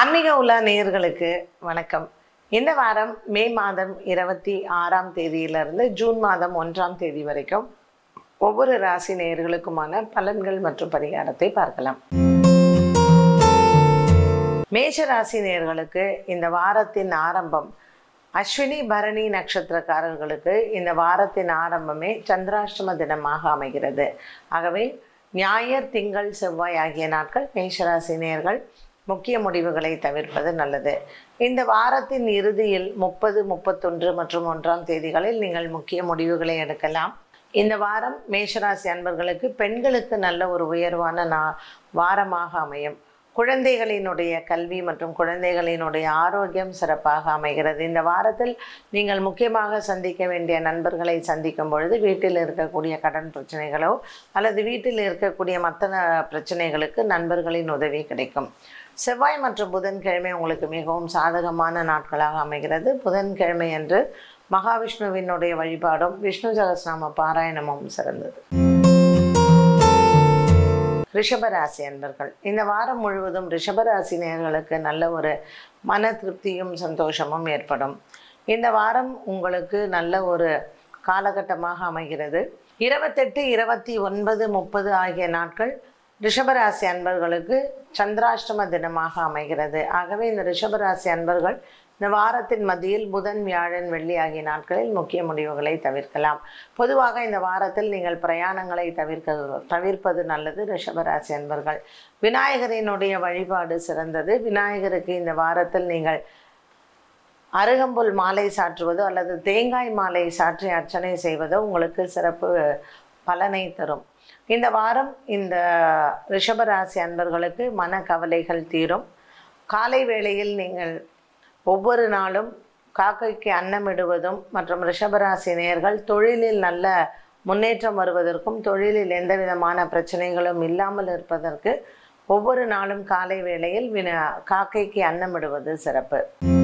ஆன்மீக உலா நேயர்களுக்கு வணக்கம் இந்த வாரம் மே மாதம் இருபத்தி ஆறாம் தேதியிலிருந்து ஜூன் மாதம் ஒன்றாம் தேதி வரைக்கும் ஒவ்வொரு ராசி நேயர்களுக்குமான பலன்கள் மற்றும் பரிகாரத்தை பார்க்கலாம் மேஷ ராசி நேயர்களுக்கு இந்த வாரத்தின் ஆரம்பம் அஸ்வினி பரணி நட்சத்திரக்காரர்களுக்கு இந்த வாரத்தின் ஆரம்பமே சந்திராஷ்டம தினமாக அமைகிறது ஆகவே ஞாயிறு திங்கள் செவ்வாய் ஆகிய நாட்கள் மேஷராசி நேயர்கள் முக்கிய முடிவுகளை தவிர்ப்பது நல்லது இந்த வாரத்தின் இறுதியில் முப்பது முப்பத்தொன்று மற்றும் ஒன்றாம் தேதிகளில் நீங்கள் முக்கிய முடிவுகளை எடுக்கலாம் இந்த வாரம் மேஷராசி அன்பர்களுக்கு பெண்களுக்கு நல்ல ஒரு உயர்வான நா வாரமாக அமையும் குழந்தைகளினுடைய கல்வி மற்றும் குழந்தைகளினுடைய ஆரோக்கியம் சிறப்பாக அமைகிறது இந்த வாரத்தில் நீங்கள் முக்கியமாக சந்திக்க வேண்டிய நண்பர்களை சந்திக்கும் பொழுது வீட்டில் இருக்கக்கூடிய கடன் பிரச்சனைகளோ அல்லது வீட்டில் இருக்கக்கூடிய மற்ற பிரச்சனைகளுக்கு நண்பர்களின் உதவி கிடைக்கும் செவ்வாய் மற்றும் புதன்கிழமை உங்களுக்கு மிகவும் சாதகமான நாட்களாக அமைகிறது புதன்கிழமை அன்று மகாவிஷ்ணுவினுடைய வழிபாடும் விஷ்ணு சகஸ்நாம பாராயணமும் சிறந்தது ரிஷபராசி அன்பர்கள் இந்த வாரம் முழுவதும் ரிஷபராசி நேயர்களுக்கு நல்ல ஒரு மன திருப்தியும் சந்தோஷமும் ஏற்படும் இந்த வாரம் உங்களுக்கு நல்ல ஒரு காலகட்டமாக அமைகிறது இருபத்தெட்டு இருபத்தி ஒன்பது முப்பது ஆகிய நாட்கள் ரிஷபராசி அன்பர்களுக்கு சந்திராஷ்டம தினமாக அமைகிறது ஆகவே இந்த ரிஷபராசி அன்பர்கள் இந்த வாரத்தின் மத்தியில் புதன் வியாழன் வெள்ளி ஆகிய நாட்களில் முக்கிய முடிவுகளை தவிர்க்கலாம் பொதுவாக இந்த வாரத்தில் நீங்கள் பிரயாணங்களை தவிர்க்க தவிர்ப்பது நல்லது ரிஷபராசி அன்பர்கள் விநாயகரினுடைய வழிபாடு சிறந்தது விநாயகருக்கு இந்த வாரத்தில் நீங்கள் அருகம்புல் மாலை சாற்றுவதோ அல்லது தேங்காய் மாலை சாற்றி அர்ச்சனை செய்வதோ உங்களுக்கு சிறப்பு பலனை தரும் இந்த வாரம் இந்த ரிஷபராசி அன்பர்களுக்கு மன கவலைகள் தீரும் காலை வேளையில் நீங்கள் ஒவ்வொரு நாளும் காக்கைக்கு அன்னமிடுவதும் மற்றும் ரிஷபராசி நேயர்கள் தொழிலில் நல்ல முன்னேற்றம் வருவதற்கும் தொழிலில் எந்த விதமான பிரச்சனைகளும் இல்லாமல் இருப்பதற்கு ஒவ்வொரு நாளும் காலை வேளையில் வின காக்கைக்கு அன்னமிடுவது சிறப்பு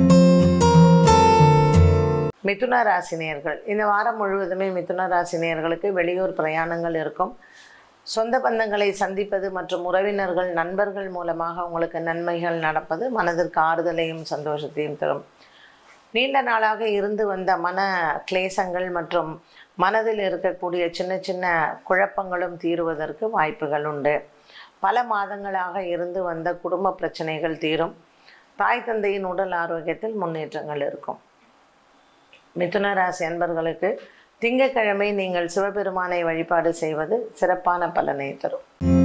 மிதுன ராசினியர்கள் இந்த வாரம் முழுவதுமே மிதுன ராசினியர்களுக்கு வெளியூர் பிரயாணங்கள் இருக்கும் சொந்த பந்தங்களை சந்திப்பது மற்றும் உறவினர்கள் நண்பர்கள் மூலமாக உங்களுக்கு நன்மைகள் நடப்பது மனதிற்கு ஆறுதலையும் சந்தோஷத்தையும் தரும் நீண்ட நாளாக இருந்து வந்த மன கிளேசங்கள் மற்றும் மனதில் இருக்கக்கூடிய சின்ன சின்ன குழப்பங்களும் தீருவதற்கு வாய்ப்புகள் உண்டு பல மாதங்களாக இருந்து வந்த குடும்ப பிரச்சனைகள் தீரும் தாய் தந்தையின் உடல் ஆரோக்கியத்தில் முன்னேற்றங்கள் இருக்கும் மிதுன ராசி அன்பர்களுக்கு திங்கக்கிழமை நீங்கள் சிவபெருமானை வழிபாடு செய்வது சிறப்பான பலனை தரும்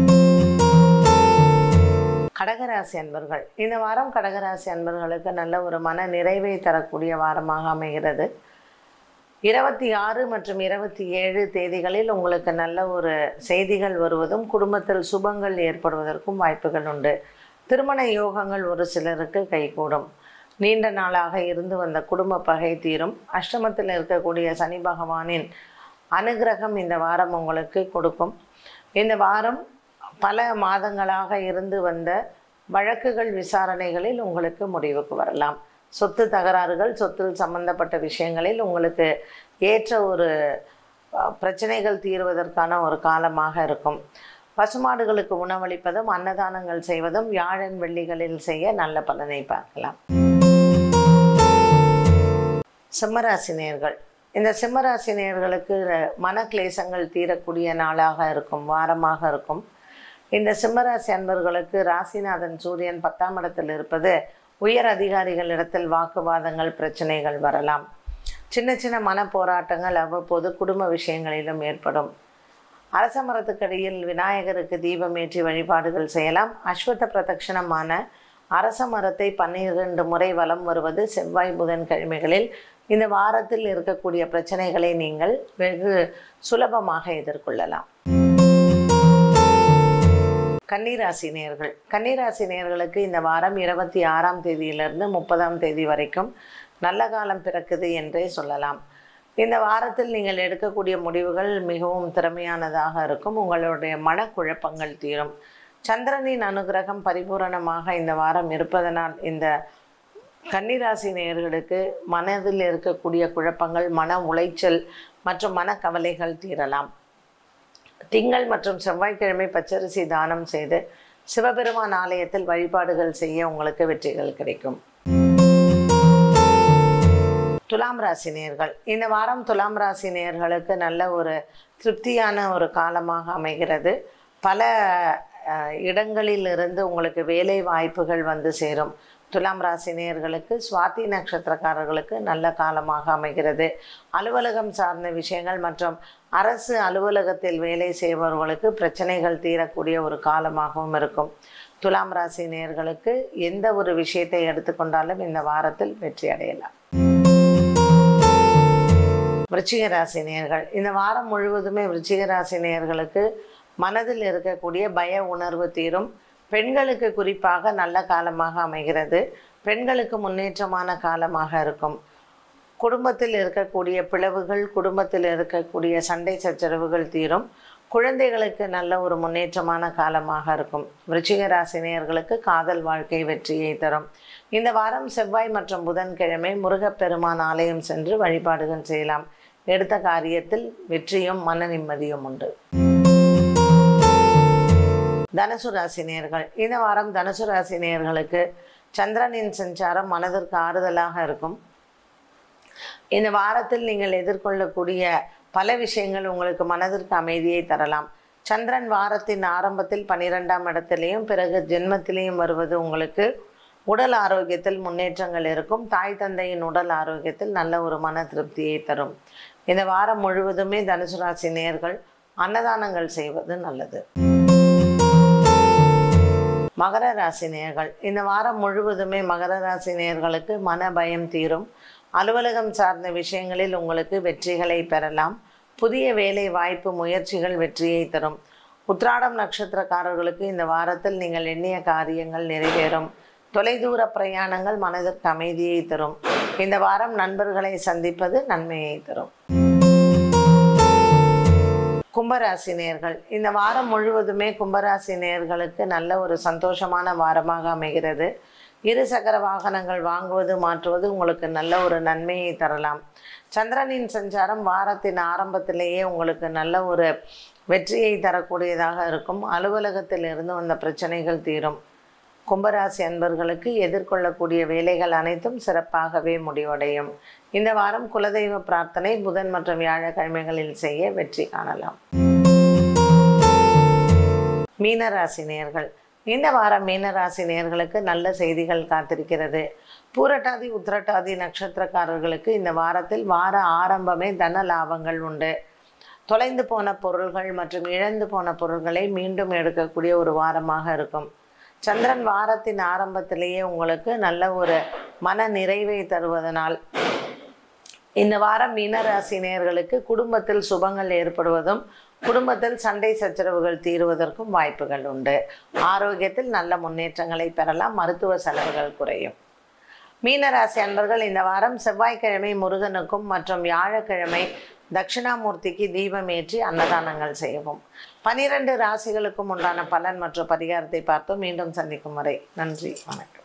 கடகராசி அன்பர்கள் இந்த வாரம் கடகராசி அன்பர்களுக்கு நல்ல ஒரு மன நிறைவை தரக்கூடிய வாரமாக அமைகிறது இருபத்தி ஆறு மற்றும் இருபத்தி ஏழு தேதிகளில் உங்களுக்கு நல்ல ஒரு செய்திகள் வருவதும் குடும்பத்தில் சுபங்கள் ஏற்படுவதற்கும் வாய்ப்புகள் உண்டு திருமண யோகங்கள் ஒரு சிலருக்கு கைகூடும் நீண்ட நாளாக இருந்து வந்த குடும்ப பகை தீரும் அஷ்டமத்தில் இருக்கக்கூடிய சனி பகவானின் அனுகிரகம் இந்த வாரம் உங்களுக்கு கொடுக்கும் இந்த வாரம் பல மாதங்களாக இருந்து வந்த வழக்குகள் விசாரணைகளில் உங்களுக்கு முடிவுக்கு வரலாம் சொத்து தகராறுகள் சொத்தில் சம்பந்தப்பட்ட விஷயங்களில் உங்களுக்கு ஏற்ற ஒரு அஹ், பிரச்சனைகள் தீர்வதற்கான ஒரு காலமாக இருக்கும் பசுமாடுகளுக்கு உணவளிப்பதும் அன்னதானங்கள் செய்வதும் வியாழன் வெள்ளிகளில் செய்ய நல்ல பலனை பார்க்கலாம் சிம்மராசினியர்கள் இந்த சிம்மராசினியர்களுக்கு மன கிளேசங்கள் தீரக்கூடிய நாளாக இருக்கும் வாரமாக இருக்கும் இந்த சிம்மராசி அன்பர்களுக்கு ராசிநாதன் சூரியன் பத்தாம் இடத்தில் இருப்பது உயர் அதிகாரிகளிடத்தில் வாக்குவாதங்கள் பிரச்சனைகள் வரலாம் சின்ன சின்ன மன போராட்டங்கள் அவ்வப்போது குடும்ப விஷயங்களிலும் ஏற்படும் அரச மரத்துக்கடியில் விநாயகருக்கு தீபம் ஏற்றி வழிபாடுகள் செய்யலாம் அஸ்வத்த பிரதட்சணமான அரச மரத்தை பன்னிரண்டு முறை வலம் வருவது செவ்வாய் புதன் கிழமைகளில் இந்த வாரத்தில் இருக்கக்கூடிய பிரச்சனைகளை நீங்கள் வெகு சுலபமாக எதிர்கொள்ளலாம் கன்னிராசி நேர்கள் கன்னிராசி நேர்களுக்கு இந்த வாரம் இருபத்தி ஆறாம் தேதியிலிருந்து முப்பதாம் தேதி வரைக்கும் நல்ல காலம் பிறக்குது என்றே சொல்லலாம் இந்த வாரத்தில் நீங்கள் எடுக்கக்கூடிய முடிவுகள் மிகவும் திறமையானதாக இருக்கும் உங்களுடைய மனக்குழப்பங்கள் தீரும் சந்திரனின் அனுகிரகம் பரிபூரணமாக இந்த வாரம் இருப்பதனால் இந்த கன்னிராசி நேயர்களுக்கு மனதில் இருக்கக்கூடிய குழப்பங்கள் மன உளைச்சல் மற்றும் மனக்கவலைகள் தீரலாம் திங்கள் மற்றும் செவ்வாய்க்கிழமை பச்சரிசி தானம் செய்து சிவபெருமான் ஆலயத்தில் வழிபாடுகள் செய்ய உங்களுக்கு வெற்றிகள் கிடைக்கும் துலாம் ராசி நேர்கள் இந்த வாரம் துலாம் ராசி நேர்களுக்கு நல்ல ஒரு திருப்தியான ஒரு காலமாக அமைகிறது பல அஹ், இடங்களில் இருந்து உங்களுக்கு வேலை வாய்ப்புகள் வந்து சேரும் துலாம் ராசி நேயர்களுக்கு சுவாதி நட்சத்திரக்காரர்களுக்கு நல்ல காலமாக அமைகிறது அலுவலகம் சார்ந்த விஷயங்கள் மற்றும் அரசு அலுவலகத்தில் வேலை செய்பவர்களுக்கு பிரச்சனைகள் தீரக்கூடிய ஒரு காலமாகவும் இருக்கும் துலாம் ராசி நேயர்களுக்கு எந்த ஒரு விஷயத்தை எடுத்துக்கொண்டாலும் இந்த வாரத்தில் வெற்றி அடையலாம் விருச்சிக ராசி நேயர்கள் இந்த வாரம் முழுவதுமே விருச்சிக ராசி நேயர்களுக்கு மனதில் இருக்கக்கூடிய பய உணர்வு தீரும் பெண்களுக்கு குறிப்பாக நல்ல காலமாக அமைகிறது பெண்களுக்கு முன்னேற்றமான காலமாக இருக்கும் குடும்பத்தில் இருக்கக்கூடிய பிளவுகள் குடும்பத்தில் இருக்கக்கூடிய சண்டை சச்சரவுகள் தீரும் குழந்தைகளுக்கு நல்ல ஒரு முன்னேற்றமான காலமாக இருக்கும் விருச்சிக ராசினியர்களுக்கு காதல் வாழ்க்கை வெற்றியை தரும் இந்த வாரம் செவ்வாய் மற்றும் புதன்கிழமை முருகப்பெருமான் ஆலயம் சென்று வழிபாடுகள் செய்யலாம் எடுத்த காரியத்தில் வெற்றியும் மன நிம்மதியும் உண்டு தனுசு ராசி நேயர்கள் இந்த வாரம் தனுசு ராசி நேயர்களுக்கு சந்திரனின் சஞ்சாரம் மனதிற்கு ஆறுதலாக இருக்கும் இந்த வாரத்தில் நீங்கள் எதிர்கொள்ளக்கூடிய பல விஷயங்கள் உங்களுக்கு மனதிற்கு அமைதியை தரலாம் சந்திரன் வாரத்தின் ஆரம்பத்தில் பன்னிரெண்டாம் இடத்திலையும் பிறகு ஜென்மத்திலையும் வருவது உங்களுக்கு உடல் ஆரோக்கியத்தில் முன்னேற்றங்கள் இருக்கும் தாய் தந்தையின் உடல் ஆரோக்கியத்தில் நல்ல ஒரு மன திருப்தியை தரும் இந்த வாரம் முழுவதுமே தனுசு ராசி நேயர்கள் அன்னதானங்கள் செய்வது நல்லது மகர ராசி நேயர்கள் இந்த வாரம் முழுவதுமே மகர ராசி நேயர்களுக்கு மன பயம் தீரும் அலுவலகம் சார்ந்த விஷயங்களில் உங்களுக்கு வெற்றிகளை பெறலாம் புதிய வேலை வாய்ப்பு முயற்சிகள் வெற்றியை தரும் உத்ராடம் நட்சத்திரக்காரர்களுக்கு இந்த வாரத்தில் நீங்கள் எண்ணிய காரியங்கள் நிறைவேறும் தொலைதூர பிரயாணங்கள் மனதிற்கு அமைதியை தரும் இந்த வாரம் நண்பர்களை சந்திப்பது நன்மையை தரும் கும்பராசி நேயர்கள் இந்த வாரம் முழுவதுமே கும்பராசி நேயர்களுக்கு நல்ல ஒரு சந்தோஷமான வாரமாக அமைகிறது இரு சக்கர வாகனங்கள் வாங்குவது மாற்றுவது உங்களுக்கு நல்ல ஒரு நன்மையை தரலாம் சந்திரனின் சஞ்சாரம் வாரத்தின் ஆரம்பத்திலேயே உங்களுக்கு நல்ல ஒரு வெற்றியை தரக்கூடியதாக இருக்கும் அலுவலகத்தில் இருந்து வந்த பிரச்சனைகள் தீரும் கும்பராசி அன்பர்களுக்கு எதிர்கொள்ளக்கூடிய வேலைகள் அனைத்தும் சிறப்பாகவே முடிவடையும் இந்த வாரம் குலதெய்வ பிரார்த்தனை புதன் மற்றும் வியாழக்கிழமைகளில் செய்ய வெற்றி காணலாம் மீனராசி நேயர்கள் இந்த வாரம் மீனராசி நேயர்களுக்கு நல்ல செய்திகள் காத்திருக்கிறது பூரட்டாதி உத்திரட்டாதி நட்சத்திரக்காரர்களுக்கு இந்த வாரத்தில் வார ஆரம்பமே தன லாபங்கள் உண்டு தொலைந்து போன பொருள்கள் மற்றும் இழந்து போன பொருள்களை மீண்டும் எடுக்கக்கூடிய ஒரு வாரமாக இருக்கும் சந்திரன் வாரத்தின் ஆரம்பத்திலேயே உங்களுக்கு நல்ல ஒரு மன நிறைவை தருவதனால் இந்த வாரம் மீனராசி நேயர்களுக்கு குடும்பத்தில் சுபங்கள் ஏற்படுவதும் குடும்பத்தில் சண்டை சச்சரவுகள் தீருவதற்கும் வாய்ப்புகள் உண்டு ஆரோக்கியத்தில் நல்ல முன்னேற்றங்களை பெறலாம் மருத்துவ செலவுகள் குறையும் மீனராசி அன்பர்கள் இந்த வாரம் செவ்வாய்க்கிழமை முருகனுக்கும் மற்றும் வியாழக்கிழமை தட்சிணாமூர்த்திக்கு தீபம் ஏற்றி அன்னதானங்கள் செய்யவும் பனிரெண்டு ராசிகளுக்கும் உண்டான பலன் மற்றும் பரிகாரத்தை பார்த்தோம் மீண்டும் சந்திக்கும் வரை நன்றி வணக்கம்